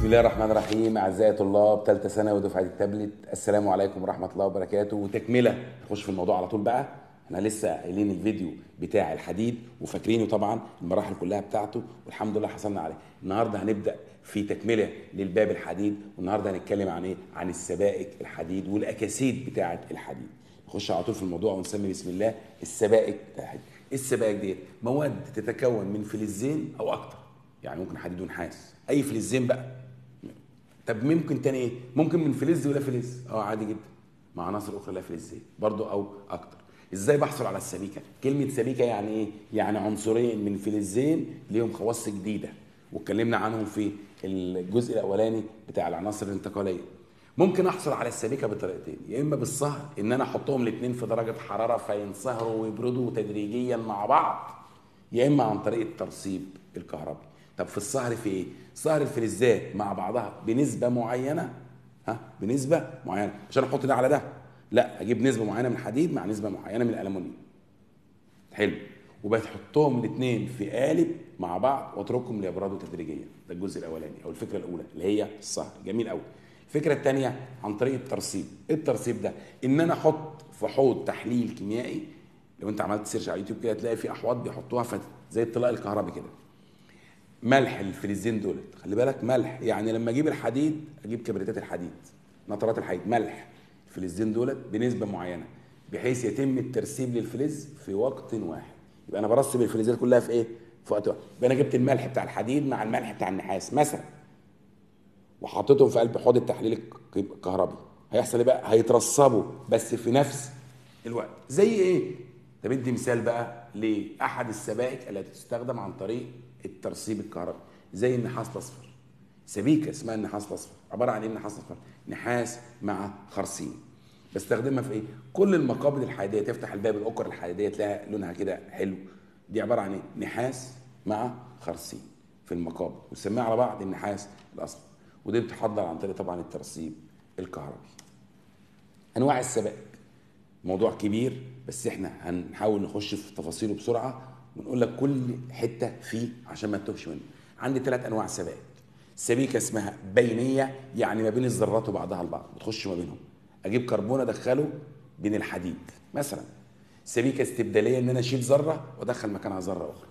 بسم الله الرحمن الرحيم اعزائي طلاب ثالثه ثانوي ودفعه التابلت السلام عليكم ورحمه الله وبركاته وتكمله نخش في الموضوع على طول بقى احنا لسه قايلين الفيديو بتاع الحديد وفاكرينه طبعا المراحل كلها بتاعته والحمد لله حصلنا عليه النهارده هنبدا في تكمله للباب الحديد والنهارده هنتكلم عن ايه عن السبائك الحديد والاكاسيد بتاعه الحديد نخش على طول في الموضوع ونسمي بسم الله السبائك بتاع الحديد ايه السبائك ديت مواد تتكون من فلزين او اكتر يعني ممكن حديد ونحاس اي فلزين بقى طب ممكن تاني ايه ممكن من فلز ولا فلز اه عادي جدا مع عناصر اخرى لا فلزيه برضو او اكتر ازاي بحصل على السبيكه كلمه سبيكه يعني ايه يعني عنصرين من فلزين ليهم خواص جديده واتكلمنا عنهم في الجزء الاولاني بتاع العناصر الانتقاليه ممكن احصل على السبيكه بطريقتين يا اما بالصهر ان انا احطهم الاثنين في درجه حراره فينصهروا ويبردوا تدريجيا مع بعض يا اما عن طريق الترسيب الكهربي طب في الصهر في ايه صهر الفلزات مع بعضها بنسبه معينه ها بنسبه معينه عشان احط ده على ده لا اجيب نسبه معينه من الحديد مع نسبه معينه من الالومنيوم حلو وبتحطهم الاثنين في قالب مع بعض واتركهم ليبردوا تدريجيا ده الجزء الاولاني او الفكره الاولى اللي هي الصهر جميل قوي الفكره الثانيه عن طريق الترسيب ايه الترسيب ده ان انا احط في حوض تحليل كيميائي لو انت عملت سيرش على اليوتيوب كده تلاقي في احواض بيحطوها في زي الطلاق الكهربي كده ملح الفلزين دولت خلي بالك ملح يعني لما اجيب الحديد اجيب كبريتات الحديد نترات الحديد ملح الفلزين دولت بنسبه معينه بحيث يتم الترسيب للفلز في وقت واحد يبقى انا برسب الفلزات كلها في ايه في وقت واحد يبقى انا جبت الملح بتاع الحديد مع الملح بتاع النحاس مثلا وحطيتهم في قلب حوض التحليل الكهربي هيحصل ايه بقى هيترسبوا بس في نفس الوقت زي ايه ده بدي مثال بقى لاحد السبائك التي تستخدم عن طريق الترسيب الكهربي زي النحاس الاصفر سبيكه اسمها النحاس الاصفر عباره عن ايه النحاس الاصفر نحاس مع خرسين بستخدمها في ايه كل المقابض الحديديه تفتح الباب الاكر الحديديه تلاقيها لونها كده حلو دي عباره عن ايه نحاس مع خرسين في المقابض وسميها على بعض النحاس الاصفر ودي بتحضر عن طريق طبعا الترسيب الكهربي انواع السبائك موضوع كبير بس احنا هنحاول نخش في تفاصيله بسرعه ونقول لك كل حته فيه عشان ما تتوهش منه عندي ثلاث انواع سبائك سبيكه اسمها بينيه يعني ما بين الذرات وبعضها البعض بتخش ما بينهم اجيب كربون ادخله بين الحديد مثلا سبيكه استبداليه ان انا اشيل ذره وادخل مكانها ذره اخرى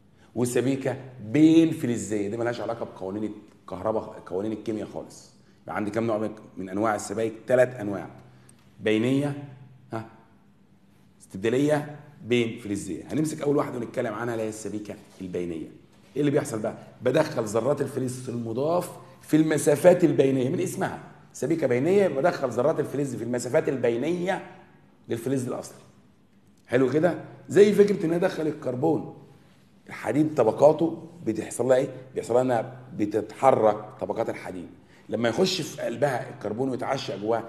وسبيكه بين فلزيه دي ملهاش علاقه بقوانين الكهرباء قوانين الكيمياء خالص يبقى عندي كام نوع من انواع السبائك ثلاث انواع بينيه ها استبداليه بين فلزيه هنمسك اول واحده ونتكلم عنها اللي هي السبيكه البينيه ايه اللي بيحصل بقى بدخل ذرات الفلز المضاف في المسافات البينيه من اسمها سبيكه بينيه بدخل ذرات الفلز في المسافات البينيه للفلز الاصلي حلو كده زي فكره ان ادخل الكربون الحديد طبقاته بتحصل لها ايه بيحصل لها انها بتتحرك طبقات الحديد لما يخش في قلبها الكربون ويتعشق جواها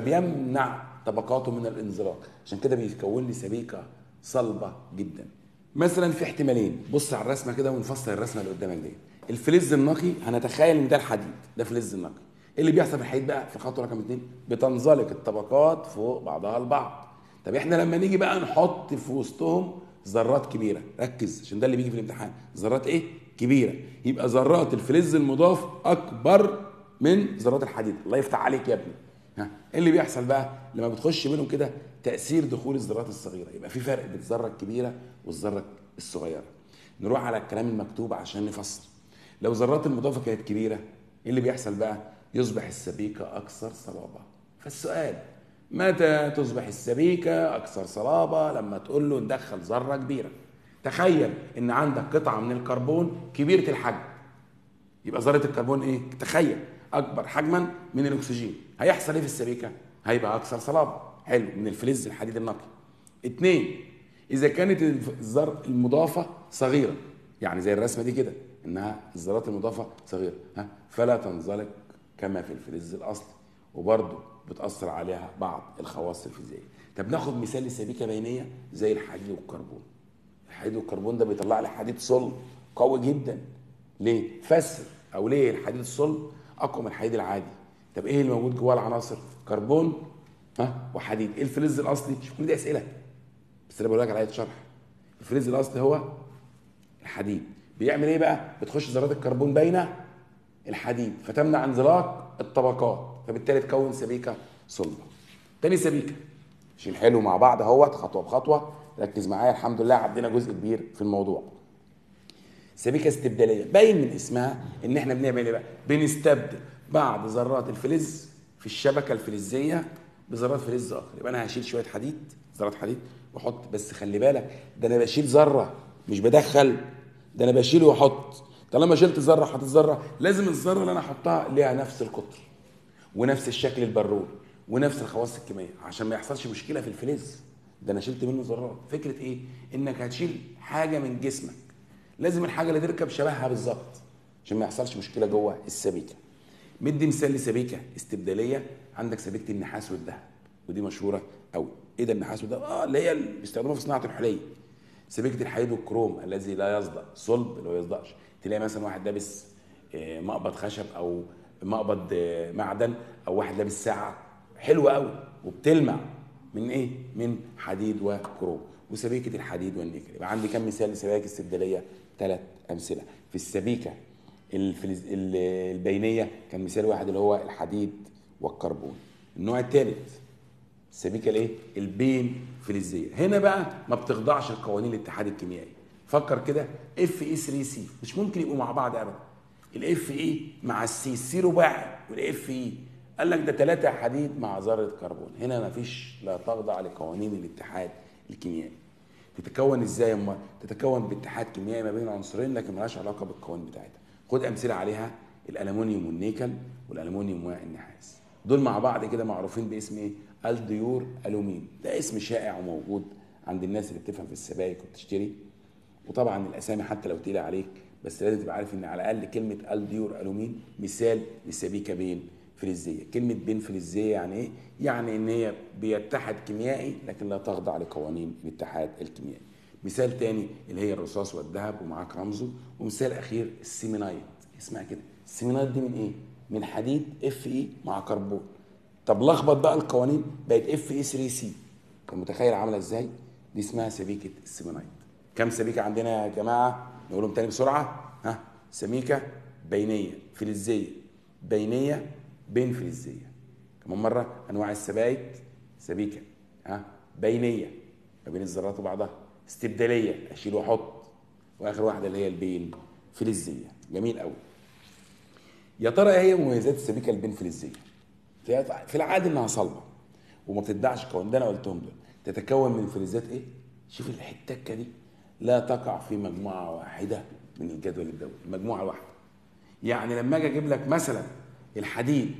فبيمنع طبقاته من الانزلاق عشان كده بيتكون لي سبيكه صلبه جدا مثلا في احتمالين بص على الرسمه كده ونفسر الرسمه اللي قدامك دي الفلز النقي هنتخيل ان ده الحديد ده فلز النقي ايه اللي بيحصل في الحديد بقى في الخطوه رقم اثنين بتنزلق الطبقات فوق بعضها البعض طب احنا لما نيجي بقى نحط في وسطهم ذرات كبيره ركز عشان ده اللي بيجي في الامتحان ذرات ايه كبيره يبقى ذرات الفلز المضاف اكبر من ذرات الحديد الله يفتح عليك يا ابني ها ايه اللي بيحصل بقى لما بتخش منهم كده تاثير دخول الذرات الصغيره يبقى في فرق بين الذره الكبيره والذره الصغيره نروح على الكلام المكتوب عشان نفسر لو ذرات المضافه كانت كبيره ايه اللي بيحصل بقى يصبح السبيكه اكثر صلابه فالسؤال متى تصبح السبيكه اكثر صلابه لما تقول له ندخل ذره كبيره تخيل ان عندك قطعه من الكربون كبيره الحجم يبقى ذره الكربون ايه تخيل اكبر حجما من الاكسجين هيحصل ايه في السبيكه هيبقى اكثر صلابه حلو من الفلز الحديد النقي اتنين اذا كانت الذر المضافه صغيره يعني زي الرسمه دي كده انها الذرات المضافه صغيره ها فلا تنزلق كما في الفلز الاصلي وبرضه بتاثر عليها بعض الخواص الفيزيائيه طب ناخد مثال لسبيكه بينيه زي الحديد والكربون الحديد والكربون ده بيطلع لي حديد صلب قوي جدا ليه فسر او ليه الحديد الصلب اقوى من الحديد العادي طب ايه اللي موجود جوه العناصر كربون ها وحديد ايه الفلز الاصلي شوف كل دي اسئله بس انا بقول لك على شرح الفلز الاصلي هو الحديد بيعمل ايه بقى بتخش ذرات الكربون باينه الحديد فتمنع انزلاق الطبقات فبالتالي تكون سبيكه صلبه تاني سبيكه شيل حلو مع بعض اهوت خطوه بخطوه ركز معايا الحمد لله عدينا جزء كبير في الموضوع سبيكه استبداليه باين من اسمها ان احنا بنعمل ايه بقى بنستبدل بعض ذرات الفلز في الشبكه الفلزيه بذرات فلز اخر يبقى انا هشيل شويه حديد ذرات حديد واحط بس خلي بالك ده انا بشيل ذره مش بدخل ده انا بشيل واحط طالما شلت ذره حطيت ذره لازم الذره اللي انا احطها ليها نفس القطر ونفس الشكل البرور ونفس الخواص الكيميائيه عشان ما يحصلش مشكله في الفلز ده انا شلت منه ذرات فكره ايه انك هتشيل حاجه من جسمك لازم الحاجه اللي تركب شبهها بالظبط عشان ما يحصلش مشكله جوه السبيكه مدي مثال لسبيكه استبداليه عندك سبيكه النحاس والذهب ودي مشهوره قوي ايه ده النحاس والذهب اه اللي هي اللي بيستخدموها في صناعه الحلي سبيكه الحديد والكروم الذي لا يصدأ صلب اللي هو يصدأش تلاقي مثلا واحد لابس آه، مقبض خشب او مقبض آه، معدن او واحد لابس ساعه حلوه قوي وبتلمع من ايه من حديد وكروم وسبيكه الحديد والنيكل يبقى عندي كم مثال لسبائك استبداليه ثلاث امثله في السبيكه الفلز... ال- البينيه كان مثال واحد اللي هو الحديد والكربون النوع الثالث السبيكه الايه البين فلزيه هنا بقى ما بتخضعش لقوانين الاتحاد الكيميائي فكر كده اف اي 3 سي مش ممكن يبقوا مع بعض ابدا الاف اي مع السي السي رباعي والاف اي قال لك ده ثلاثه حديد مع ذره كربون هنا ما فيش لا تخضع لقوانين الاتحاد الكيميائي تتكون ازاي اما تتكون باتحاد كيميائي ما بين عنصرين لكن ملهاش علاقه بالقوانين بتاعتها خد امثله عليها الالومنيوم والنيكل والالومنيوم والنحاس دول مع بعض كده معروفين باسم ايه الديور الومين ده اسم شائع وموجود عند الناس اللي بتفهم في السبائك وبتشتري وطبعا الاسامي حتى لو تقيله عليك بس لازم تبقى عارف ان على الاقل كلمه الديور الومين مثال لسبيكه بين فلزيه كلمه بين فلزيه يعني ايه يعني ان هي بيتحد كيميائي لكن لا تخضع لقوانين الاتحاد الكيميائي مثال تاني اللي هي الرصاص والذهب ومعاك رمزه ومثال اخير السيمينايت اسمها كده السيمينايت دي من ايه من حديد اف اي مع كربون طب لخبط بقى القوانين بقت اف اي 3 سي انت متخيل عامله ازاي دي اسمها سبيكه السيمينايت كم سبيكه عندنا يا جماعه نقولهم تاني بسرعه ها سميكه بينيه فلزيه بينيه بين فلزيه كمان مره انواع السبائك سبيكه ها بينيه ما بين الذرات وبعضها استبداليه اشيل واحط واخر واحده اللي هي البين فلزيه جميل قوي يا ترى ايه هي مميزات السبيكه البين فلزيه في في العادي انها صلبه وما بتدعش قوانين ده انا قلتهم دول تتكون من فلزات ايه شوف الحتكه دي لا تقع في مجموعه واحده من الجدول الدوري المجموعه الواحده يعني لما اجي اجيب لك مثلا الحديد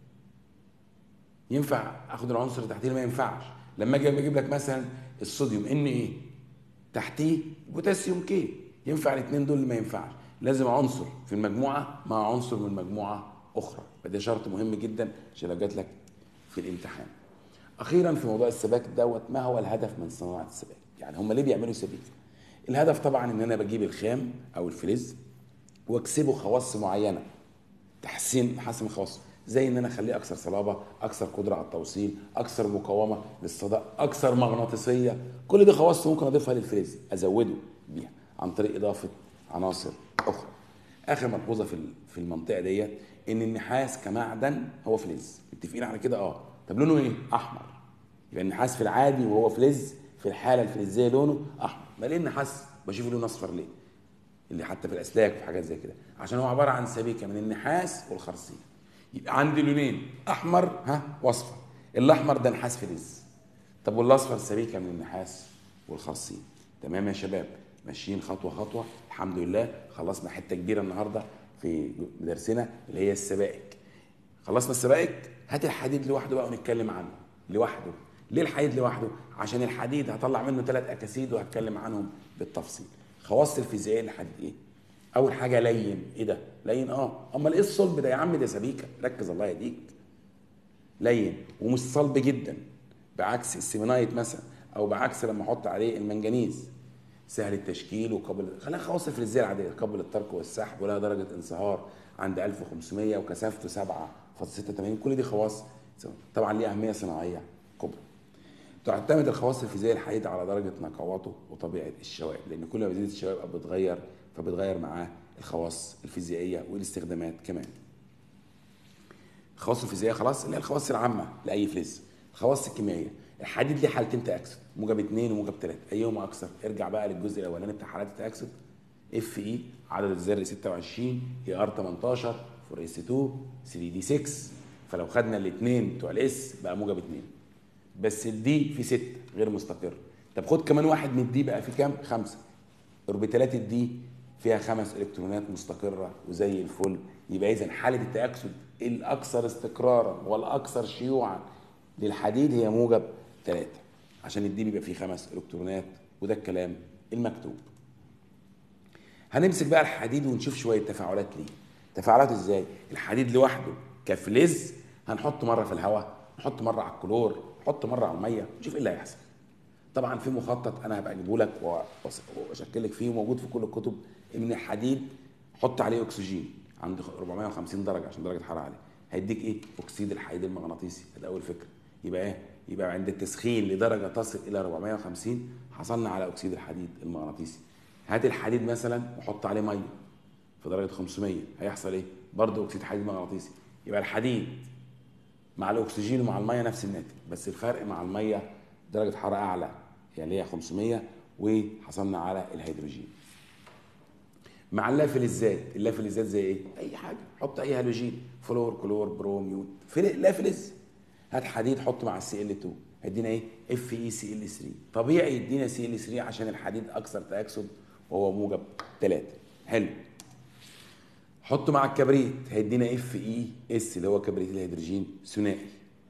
ينفع اخد العنصر اللي تحتيه ما ينفعش لما اجي اجيب لك مثلا الصوديوم ان ايه تحتيه بوتاسيوم كي ينفع الاثنين دول اللي ما ينفعش لازم عنصر في المجموعه مع عنصر من مجموعه اخرى فده شرط مهم جدا عشان لو جات لك في الامتحان اخيرا في موضوع السباك دوت ما هو الهدف من صناعه السباك يعني هم ليه بيعملوا سبيك الهدف طبعا ان انا بجيب الخام او الفلز واكسبه خواص معينه تحسين حسن الخواص زي ان انا اخليه اكثر صلابه اكثر قدره على التوصيل اكثر مقاومه للصدى اكثر مغناطيسيه كل دي خواص ممكن اضيفها للفلز ازوده بيها عن طريق اضافه عناصر اخرى اخر ملحوظه في في المنطقه ديت ان النحاس كمعدن هو فلز متفقين على كده اه طب لونه ايه احمر يبقى النحاس في العادي وهو فلز في الحاله الفلزيه لونه احمر ما ليه النحاس بشوفه لونه اصفر ليه اللي حتى في الاسلاك وفي حاجات زي كده عشان هو عباره عن سبيكه من النحاس والخرسين يبقى عندي لونين احمر ها واصفر الاحمر ده نحاس فلز طب والاصفر سبيكه من النحاس والخرسين تمام يا شباب ماشيين خطوه خطوه الحمد لله خلصنا حته كبيره النهارده في درسنا اللي هي السبائك خلصنا السبائك هات الحديد لوحده بقى ونتكلم عنه لوحده ليه الحديد لوحده عشان الحديد هطلع منه ثلاث اكاسيد وهتكلم عنهم بالتفصيل خواص الفيزيائيه للحديد ايه اول حاجه لين ايه ده لين اه امال ايه الصلب ده يا عم ده سبيكه ركز الله يهديك لين ومش صلب جدا بعكس السيمنايت مثلا او بعكس لما احط عليه المنجنيز سهل التشكيل وقابل خلينا خواص الفلزيه العاديه قابل للترك والسحب ولها درجه انصهار عند 1500 وكثافته 7.86 كل دي خواص طبعا ليها اهميه صناعيه كبرى تعتمد الخواص الفيزيائيه الحديد على درجه نقاوته وطبيعه الشوائب لان كل ما بتزيد الشوائب بتتغير فبتغير معاه الخواص الفيزيائيه والاستخدامات كمان الخواص الفيزيائيه خلاص اللي هي الخواص العامه لاي فلز الخواص الكيميائيه الحديد ليه حالتين تاكسد موجب 2 وموجب 3 ايهما اكثر ارجع بقى للجزء الاولاني بتاع حالات التاكسد اف اي عدد الذري 26 اي ار 18 4 اس 2 3 دي 6 فلو خدنا الاثنين بتوع الاس بقى موجب 2 بس الدي في 6 غير مستقر طب خد كمان واحد من الدي بقى في كام؟ خمسه اوربيتالات الدي فيها خمس الكترونات مستقره وزي الفل يبقى اذا حاله التاكسد الاكثر استقرارا والاكثر شيوعا للحديد هي موجب 3 عشان الدي بيبقى فيه خمس الكترونات وده الكلام المكتوب هنمسك بقى الحديد ونشوف شويه تفاعلات ليه تفاعلات ازاي الحديد لوحده كفلز هنحطه مره في الهواء نحط مره على الكلور نحط مره على الميه نشوف ايه اللي هيحصل طبعا في مخطط انا هبقى اجيبه لك واشكل لك فيه وموجود في كل الكتب ان الحديد حط عليه اكسجين عند 450 درجه عشان درجه الحراره عليه هيديك ايه اكسيد الحديد المغناطيسي ده اول فكره يبقى ايه يبقى عند التسخين لدرجه تصل الى 450 حصلنا على اكسيد الحديد المغناطيسي هات الحديد مثلا وحط عليه ميه في درجه 500 هيحصل ايه برضه اكسيد حديد مغناطيسي يبقى الحديد مع الاكسجين ومع الميه نفس الناتج بس الفرق مع الميه درجه حراره اعلى يعني هي 500 وحصلنا على الهيدروجين مع اللافلزات اللافلزات زي ايه اي حاجه حط اي هالوجين فلور كلور بروم يود لافلز هات حديد حط مع السي ال 2 هيدينا ايه اف اي سي ال 3 طبيعي يدينا سي ال 3 عشان الحديد اكثر تاكسد وهو موجب 3 حلو حطه مع الكبريت هيدينا اف اي اس اللي هو كبريت الهيدروجين ثنائي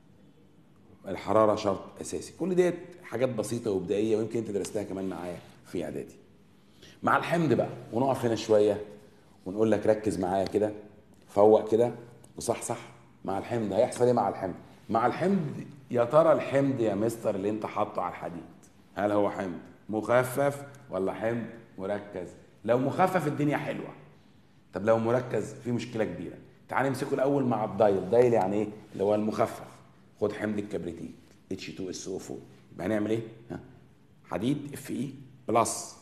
الحراره شرط اساسي كل ديت حاجات بسيطه وبدائيه ويمكن انت درستها كمان معايا في اعدادي مع الحمض بقى ونقف هنا شويه ونقول لك ركز معايا كده فوق كده وصحصح مع الحمض هيحصل ايه مع الحمض مع الحمض يا ترى الحمض يا مستر اللي انت حاطه على الحديد هل هو حمض مخفف ولا حمض مركز لو مخفف الدنيا حلوه طب لو مركز في مشكله كبيره تعال نمسكه الاول مع الدايل الدايل يعني ايه اللي هو المخفف خد حمض الكبريتيك H2SO4 يبقى هنعمل ايه ها حديد اف اي بلس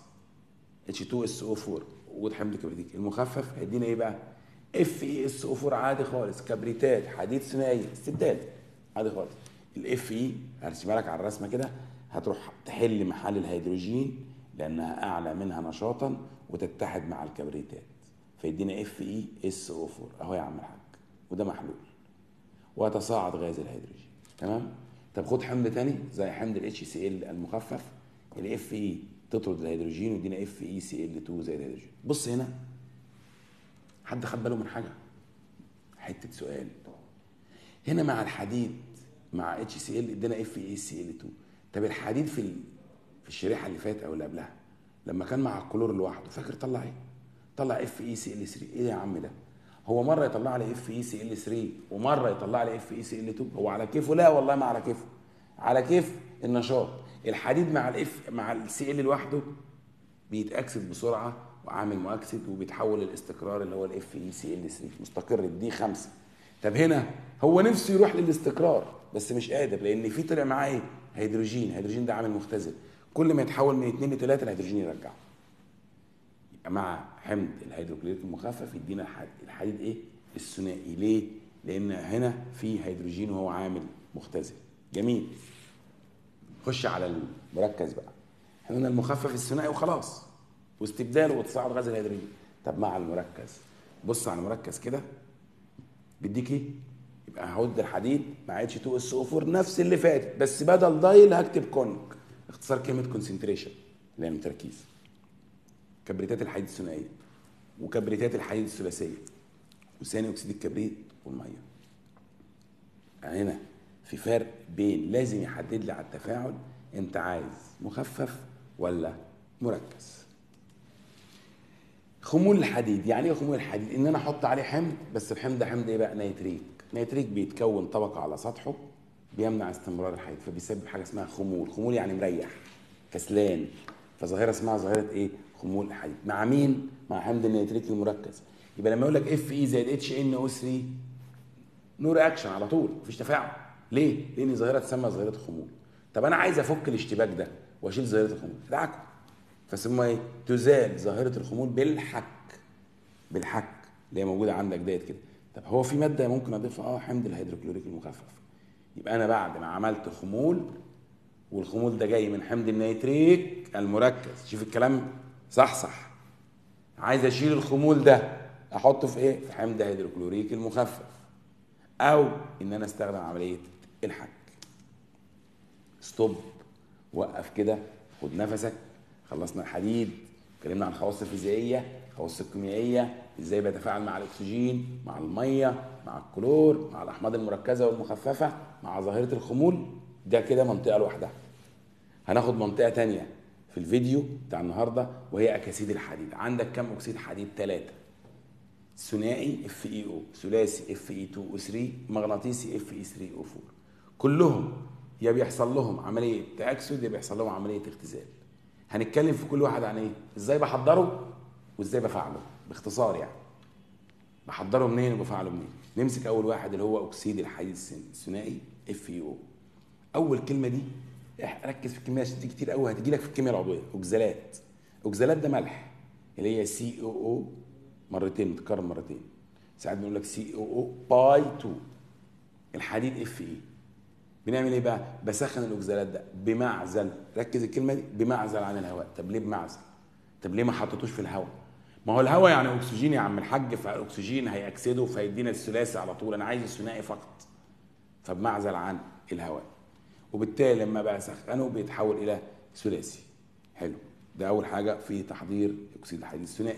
H2SO4 وجود حمض كبريتيك المخفف هيدينا ايه بقى اف اي اس او 4 عادي خالص كبريتات حديد ثنائي استبدال عادي خالص الاف اي هرسمها لك على الرسمه كده هتروح تحل محل الهيدروجين لانها اعلى منها نشاطا وتتحد مع الكبريتات فيدينا اف اي اس او 4 اهو يا عم الحاج وده محلول ويتصاعد غاز الهيدروجين تمام طب خد حمض تاني زي حمض الاتش سي ال المخفف الاف اي تطرد الهيدروجين ويدينا اف اي سي ال 2 زي الهيدروجين بص هنا حد خد باله من حاجه حته سؤال هنا مع الحديد مع اتش سي ال ادينا اف اي سي ال 2 طب الحديد في في الشريحه اللي فاتت او اللي قبلها لما كان مع الكلور لوحده فاكر طلع ايه؟ طلع اف اي سي ال 3 ايه يا عم ده؟ هو مره يطلع لي اف اي سي ال 3 ومره يطلع لي اف اي سي ال 2 هو على كيفه لا والله ما على كيفه على كيف النشاط الحديد مع الاف مع السي ال لوحده بيتاكسد بسرعه وعامل مؤكسد وبيتحول للاستقرار اللي هو الاف اي سي ال 3 مستقر الدي 5 طب هنا هو نفسه يروح للاستقرار بس مش قادر لان في طلع معاه ايه هيدروجين الهيدروجين ده عامل مختزل كل ما يتحول من 2 ل 3 الهيدروجين يرجعه يبقى مع حمض الهيدروكلوريك المخفف يدينا الحديد, الحديد ايه الثنائي ليه لان هنا في هيدروجين وهو عامل مختزل جميل خش على المركز بقى احنا قلنا المخفف الثنائي وخلاص واستبداله وتصاعد غاز الهيدروجين طب مع المركز بص على المركز كده بيديك ايه يبقى هود الحديد مع اتش 2 اس او 4 نفس اللي فاتت بس بدل دايل هكتب كونك اختصار كلمه كونسنتريشن اللي هي التركيز كبريتات الحديد الثنائيه وكبريتات الحديد الثلاثيه وثاني اكسيد الكبريت والميه يعني هنا في فرق بين لازم يحدد لي على التفاعل انت عايز مخفف ولا مركز خمول الحديد يعني ايه خمول الحديد ان انا احط عليه حمض بس الحمض ده حمض ايه بقى نيتريك نيتريك بيتكون طبقه على سطحه بيمنع استمرار الحديد فبيسبب حاجه اسمها خمول خمول يعني مريح كسلان فظاهره اسمها ظاهره ايه خمول الحديد مع مين مع حمض النيتريك المركز يبقى لما يقول لك اف اي زائد اتش ان او 3 نو رياكشن على طول مفيش تفاعل ليه لان ظاهره تسمى ظاهره خمول طب انا عايز افك الاشتباك ده واشيل ظاهره الخمول ادعكم فسموها ايه تزال ظاهره الخمول بالحك بالحك اللي هي موجوده عندك ديت كده طب هو في ماده ممكن اضيفها اه حمض الهيدروكلوريك المخفف يبقى انا بعد ما عملت خمول والخمول ده جاي من حمض النيتريك المركز شوف الكلام صح صح عايز اشيل الخمول ده احطه في ايه في حمض هيدروكلوريك المخفف او ان انا استخدم عمليه الحك ستوب وقف كده خد نفسك خلصنا الحديد اتكلمنا عن الخواص الفيزيائيه الخواص الكيميائيه ازاي بيتفاعل مع الاكسجين مع الميه مع الكلور مع الاحماض المركزه والمخففه مع ظاهره الخمول ده كده منطقه لوحدها هناخد منطقه تانية في الفيديو بتاع النهارده وهي اكاسيد الحديد عندك كم اكسيد حديد ثلاثه ثنائي اف اي او ثلاثي اف اي 2 او 3 مغناطيسي اف اي 3 او 4 كلهم يا بيحصل لهم عمليه تاكسد يا بيحصل لهم عمليه اختزال هنتكلم في كل واحد عن ايه ازاي بحضره وازاي بفعله باختصار يعني بحضره منين وبفعله منين نمسك اول واحد اللي هو اكسيد الحديد الثنائي اف اي او اول كلمه دي ركز في الكميه عشان دي كتير قوي هتجي لك في الكيمياء العضويه اوكزالات اوكزالات ده ملح اللي هي سي او او مرتين متكرر مرتين ساعات بنقول لك سي او او باي 2 الحديد اف اي بنعمل ايه بقى بسخن الاوكزالات ده بمعزل ركز الكلمه دي بمعزل عن الهواء طب ليه بمعزل طب ليه ما حطيتوش في الهواء ما هو الهواء يعني اكسجين يا عم الحاج فالاكسجين هيأكسده فيدينا الثلاثي على طول انا عايز الثنائي فقط فبمعزل عن الهواء وبالتالي لما بقى سخنه بيتحول الى ثلاثي حلو ده اول حاجه في تحضير اكسيد الحديد الثنائي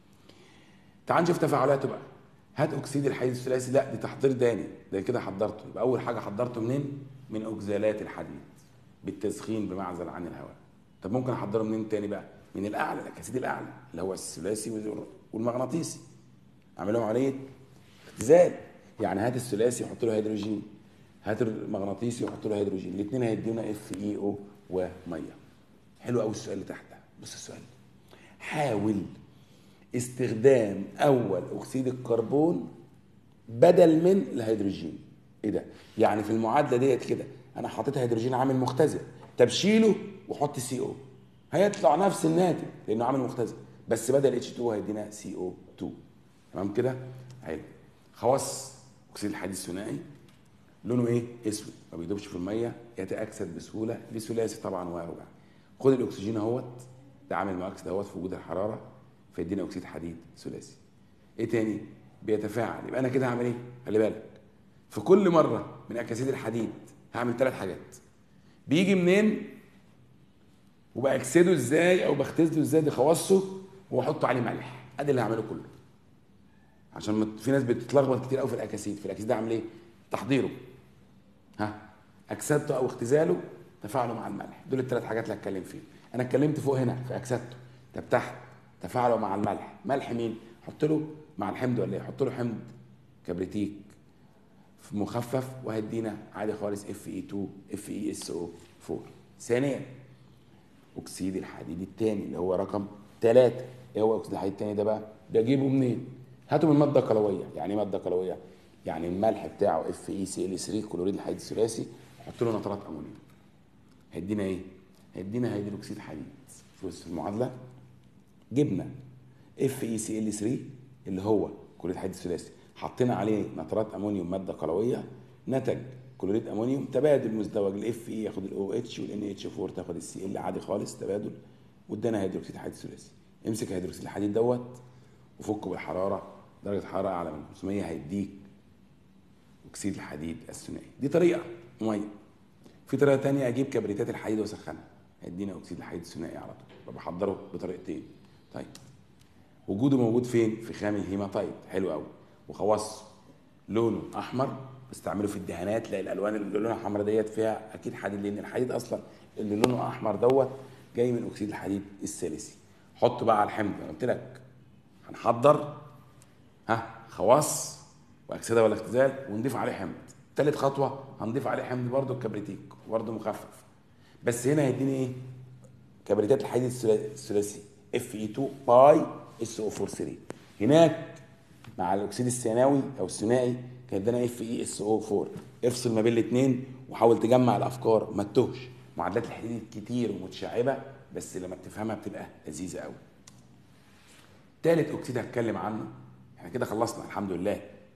تعال نشوف تفاعلاته بقى هات اكسيد الحديد الثلاثي لا دي تحضير تاني ده كده حضرته يبقى اول حاجه حضرته منين من اوكزالات الحديد بالتسخين بمعزل عن الهواء طب ممكن احضره منين تاني بقى من الاعلى الاكاسيد الاعلى اللي هو الثلاثي والمغناطيسي اعمل لهم عمليه اختزال يعني هات الثلاثي يحط له هيدروجين هات المغناطيسي وحط له هيدروجين الاثنين هيدونا اف اي او وميه حلو قوي السؤال اللي تحت ده بص السؤال حاول استخدام اول اكسيد الكربون بدل من الهيدروجين ايه ده يعني في المعادله ديت كده انا حطيت هيدروجين عامل مختزل طب شيله وحط سي او هيطلع نفس الناتج لانه عامل مختزل بس بدل اتش 2 هيدينا سي او 2 تمام كده حلو خواص اكسيد الحديد الثنائي لونه ايه اسود ما بيدوبش في الميه يتاكسد بسهوله لثلاثي طبعا وربع خد الاكسجين اهوت ده عامل مؤكسد اهوت في وجود الحراره فيدينا اكسيد حديد ثلاثي ايه تاني بيتفاعل يبقى انا كده هعمل ايه خلي بالك في كل مره من اكاسيد الحديد هعمل ثلاث حاجات بيجي منين وباكسده ازاي او بختزله ازاي دي خواصه واحط عليه ملح ادي اللي هعمله كله عشان في ناس بتتلخبط كتير قوي في الاكاسيد في الاكاسيد ده اعمل ايه تحضيره ها اكسدته او اختزاله تفاعله مع الملح دول الثلاث حاجات اللي هتكلم فيهم انا اتكلمت فوق هنا في اكسدته طب تحت تفاعله مع الملح ملح مين حط له مع الحمض ولا ايه حط له حمض كبريتيك مخفف وهيدينا عادي خالص اف اي 2 اف اي اس او 4 ثانيا اكسيد الحديد الثاني اللي هو رقم 3 ايه هو اكسيد الحديد الثاني ده بقى بجيبه منين هاته من ماده قلويه يعني ايه ماده قلويه يعني الملح بتاعه اف اي سي ال 3 كلوريد الحديد الثلاثي حط له نترات امونيوم هيدينا ايه هيدينا هيدروكسيد حديد في المعادله جبنا اف اي سي ال 3 اللي هو كلوريد الحديد الثلاثي حطينا عليه نترات امونيوم ماده قلويه نتج كلوريد امونيوم تبادل مزدوج الاف اي ياخد الاو اتش والان اتش 4 تاخد السي ال عادي خالص تبادل وادانا هيدروكسيد حديد ثلاثي امسك هيدروكسيد الحديد دوت وفكه بالحراره درجه حراره اعلى من 500 هيديك اكسيد الحديد الثنائي دي طريقه ميه في طريقه تانية اجيب كبريتات الحديد واسخنها هيدينا اكسيد الحديد الثنائي على طول بحضره بطريقتين طيب وجوده موجود فين في خام الهيماتايت حلو قوي وخواصه لونه احمر بستعمله في الدهانات تلاقي الالوان اللي لونها حمراء ديت فيها اكيد حديد لان الحديد اصلا اللي لونه احمر دوت جاي من اكسيد الحديد الثالثي حطه بقى على الحمض انا قلت لك هنحضر ها خواص واكسده ولا اختزال ونضيف عليه حمض ثالث خطوه هنضيف عليه حمض برده الكبريتيك برده مخفف بس هنا هيديني ايه كبريتات الحديد الثلاثي اف اي 2 باي اس او 4 3 هناك مع الاكسيد الثانوي او الثنائي كان ادانا اف اي اس او 4 افصل ما بين الاثنين وحاول تجمع الافكار ما تتوهش معادلات الحديد كتير ومتشعبه بس لما بتفهمها بتبقى لذيذه قوي ثالث اكسيد هتكلم عنه احنا كده خلصنا الحمد لله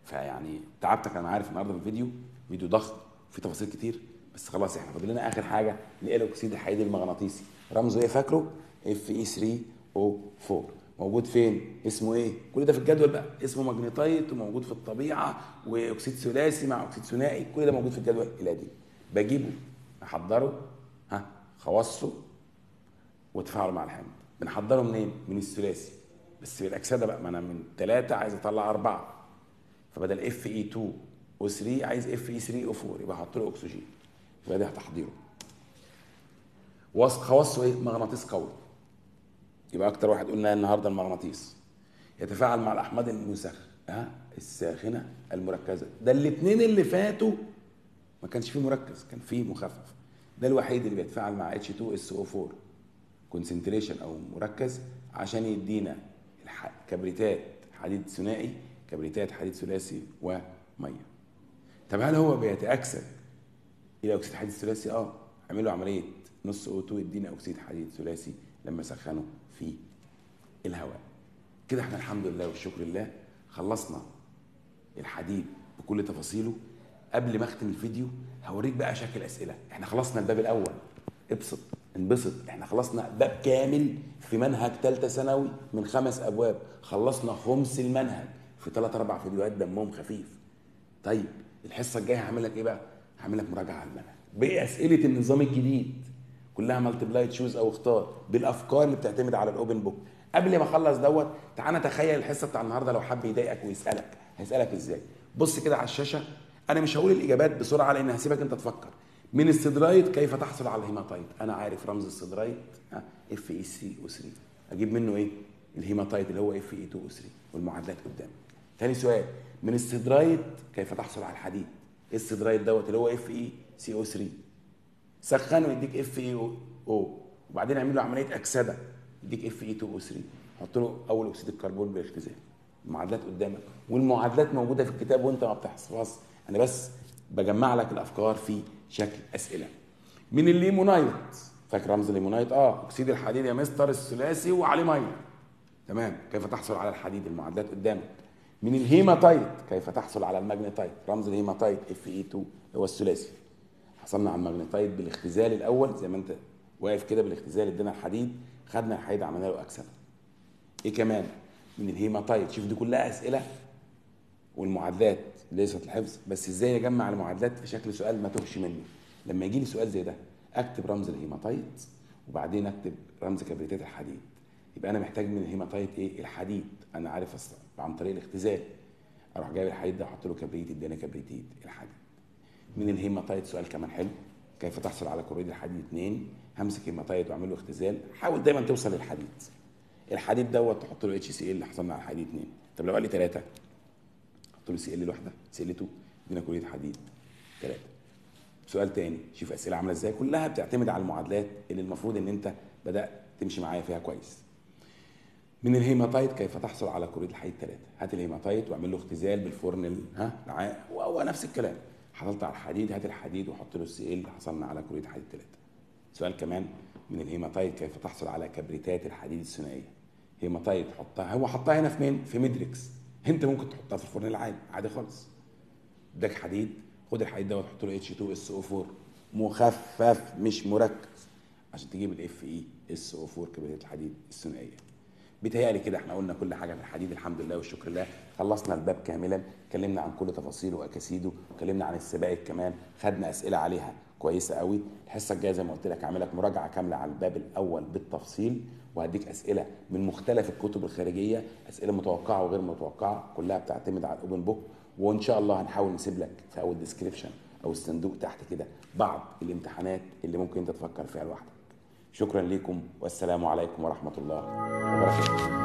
فيعني تعبتك انا عارف النهارده في الفيديو فيديو ضخم في تفاصيل كتير بس خلاص احنا فاضل لنا اخر حاجه اللي هي اكسيد الحديد المغناطيسي رمزه ايه فاكره اف اي 3 او 4 موجود فين اسمه ايه كل ده في الجدول بقى اسمه ماجنيتايت وموجود في الطبيعه واكسيد ثلاثي مع اكسيد ثنائي كل ده موجود في الجدول القديم بجيبه احضره ها خواصه وتفاعله مع الحمض بنحضره منين من الثلاثي بس بالاكسده بقى ما انا من ثلاثه عايز اطلع اربعه فبدل اف اي 2 او 3 عايز اف اي 3 او 4 يبقى احط له اكسجين يبقى ده تحضيره وصف خواصه ايه مغناطيس قوي يبقى اكتر واحد قلنا النهارده المغناطيس يتفاعل مع الاحماض المسخ ها الساخنه المركزه ده الاثنين اللي فاتوا ما كانش فيه مركز كان فيه مخفف ده الوحيد اللي بيتفاعل مع اتش 2 اس او 4 كونسنتريشن او مركز عشان يدينا كبريتات حديد ثنائي كبريتات حديد ثلاثي وميه طب هل هو بيتاكسد الى اكسيد حديد ثلاثي اه اعملوا عمليه نص او 2 يدينا اكسيد حديد ثلاثي لما سخنه في الهواء كده احنا الحمد لله والشكر لله خلصنا الحديد بكل تفاصيله قبل ما اختم الفيديو هوريك بقى شكل اسئله احنا خلصنا الباب الاول ابسط انبسط احنا خلصنا باب كامل في منهج ثالثه ثانوي من خمس ابواب خلصنا خمس المنهج في ثلاث اربع فيديوهات دمهم خفيف طيب الحصه الجايه هعمل لك ايه بقى هعمل لك مراجعه على المنهج باسئله النظام الجديد كلها مالتيبلاي تشوز او اختار بالافكار اللي بتعتمد على الاوبن بوك قبل ما اخلص دوت تعالى تخيل الحصه بتاع النهارده لو حب يضايقك ويسالك هيسالك ازاي بص كده على الشاشه انا مش هقول الاجابات بسرعه لان هسيبك انت تفكر من السدرايت كيف تحصل على الهيماتايت انا عارف رمز السدرايت اف اي سي او 3 اجيب منه ايه الهيماتايت اللي هو اف اي 2 او 3 والمعادلات قدامك ثاني سؤال من السدرايت كيف تحصل على الحديد السدرايت دوت اللي هو اف اي سي او 3 سخنه يديك اف اي او وبعدين اعمل له عمليه اكسده يديك اف اي 2 او 3 حط له اول اكسيد الكربون بالاختزال المعادلات قدامك والمعادلات موجوده في الكتاب وانت ما بتحفظهاش انا بس بجمع لك الافكار في شكل اسئله من الليمونايت فاكر رمز الليمونايت اه اكسيد الحديد يا مستر الثلاثي وعليه ميه تمام كيف تحصل على الحديد المعادلات قدامك من الهيماتايت كيف تحصل على الماجنيتايت رمز الهيماتايت اف اي 2 هو الثلاثي حصلنا على الماجنيتايت بالاختزال الاول زي ما انت واقف كده بالاختزال ادينا الحديد خدنا الحديد عملنا له اكسده ايه كمان من الهيماتايت شوف دي كلها اسئله والمعادلات ليست الحفظ بس ازاي اجمع المعادلات في شكل سؤال ما تهش مني لما يجي لي سؤال زي ده اكتب رمز الهيماتايت وبعدين اكتب رمز كبريتات الحديد يبقى انا محتاج من الهيماتايت ايه الحديد انا عارف أصلا عن طريق الاختزال اروح جايب الحديد ده احط له كبريت اداني كبريتيت الحديد من الهيماتايت سؤال كمان حلو كيف تحصل على كلوريد الحديد 2 همسك هيماتايت واعمل له اختزال حاول دايما توصل للحديد الحديد دوت تحط له اتش سي ال حصلنا على الحديد 2 طب لو قال لي 3 حط له سي ال لوحده سي ال 2 ادينا كلوريد حديد 3 سؤال تاني شوف اسئله عامله ازاي كلها بتعتمد على المعادلات اللي المفروض ان انت بدات تمشي معايا فيها كويس من الهيماتايت كيف تحصل على كلوريد الحديد 3 هات الهيماتايت واعمل له اختزال بالفرن ال- ها العاء وهو نفس الكلام حصلت على الحديد هات الحديد وحط له السي ال حصلنا على كلوريد الحديد 3 سؤال كمان من الهيماتايت كيف تحصل على كبريتات الحديد الثنائيه هيماتايت حطها هو حطها هنا في مين في ميدريكس انت ممكن تحطها في الفرن العادي عادي خالص اداك حديد خد الحديد دوت حط له اتش 2 اس او 4 مخفف مش مركز عشان تجيب الاف اي اس او 4 كبريتات الحديد الثنائيه بيتهيألي كده احنا قلنا كل حاجه في الحديد الحمد لله والشكر لله خلصنا الباب كاملا اتكلمنا عن كل تفاصيله واكاسيده اتكلمنا عن السبائك كمان خدنا اسئله عليها كويسه قوي الحصه الجايه زي ما قلت لك هعمل لك مراجعه كامله على الباب الاول بالتفصيل وهديك اسئله من مختلف الكتب الخارجيه اسئله متوقعه وغير متوقعه كلها بتعتمد على الاوبن بوك وان شاء الله هنحاول نسيب لك في اول ديسكريبشن او الصندوق تحت كده بعض الامتحانات اللي ممكن انت تفكر فيها لوحدك شكرا لكم والسلام عليكم ورحمه الله وبركاته